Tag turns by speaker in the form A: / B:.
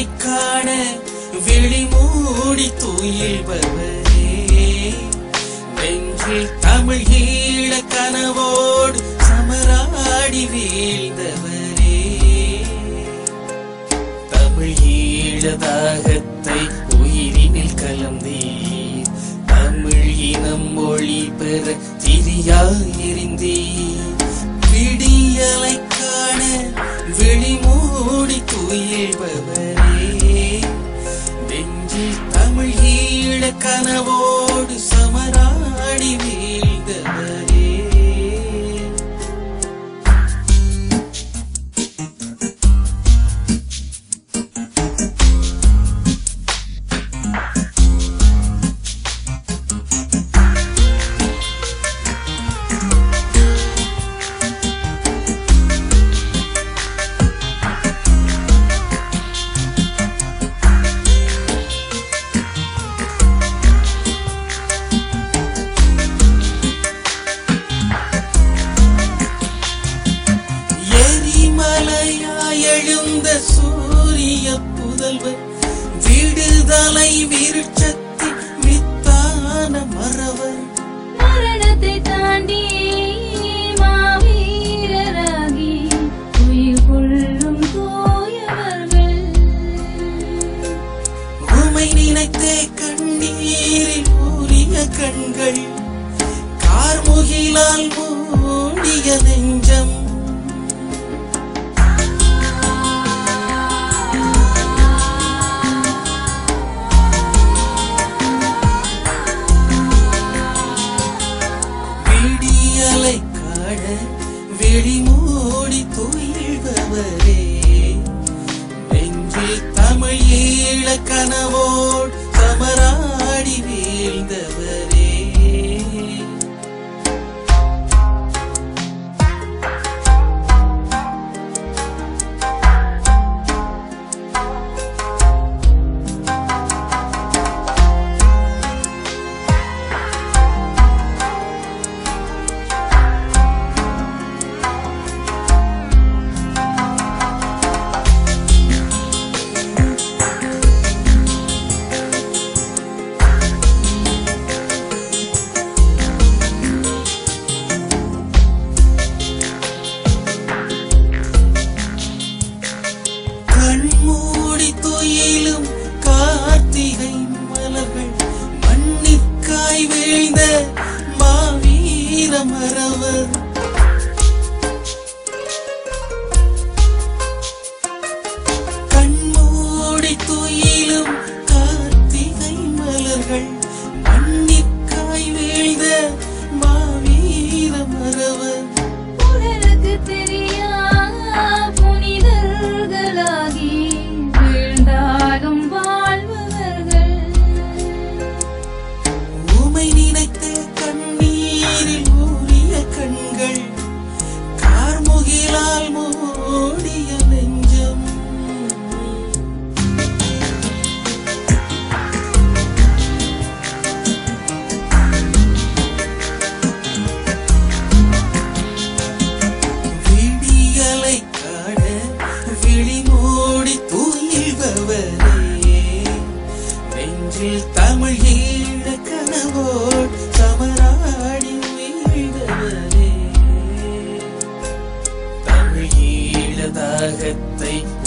A: விடியலை காண விழி மூடி துயில்பவரே நெஞ்சில் தமிழ் ஈழ கனவோடு சமராடி வீழ்ந்தவரே தமிழ் ஈழ தாகத்தை உயிரினில் கலந்தீர் தமிழ் இனம் மொழி பெற திரியாயிருந்தீர் விடியலை காண விழி மூடி துயில்பவரே நெஞ்சில் தமிழ் ஈழ கனவோடு சமராடி வீழ்ந்தவரே எரிமலையாய் எழுந்த சூரிய புதல்வர் விடுதலை விருட்சத்தின் வித்தான மறவர்
B: மரணத்தை தாண்டி மாவீரராகி உயிர் கொள்ளும் தோயவர்கள்
A: உமை நினைத்தே கண்ணீரில் ஊறிய கண்கள் கார்முகிலால் மூடிய நெஞ்சம் விடியலை காண விழி மூடி துயில்பவரே நெஞ்சில் தமிழ் ஈழ கனவோடு சமராடி வீழ்ந்தவரே கண்மூடி துயிலும் கார்த்திகை மலர்கள் மண்ணிற்காய் வீழ்ந்த மாவீர மறவர் கண்மூடி துயிலும் கார்த்திகை மலர்கள் மண்ணிற்காய் வீழ்ந்த மாவீர மறவர்
B: உலருக்கு தெரியா புனிதர்களாகி வீழ்ந்தாலும் வாழ்பவர்கள்
A: உமை நினைத்த கண்ணீரில் ஊறிய கண்கள் கார்முகிலால் மூடிய நெஞ்சம் விடியலை காண விழி மூடி துயில்பவரே நெஞ்சில் தமிழ் ஈழ கனவோடு சமராடி வீழ்ந்தவரே தமிழ் ஈழ தாகத்தை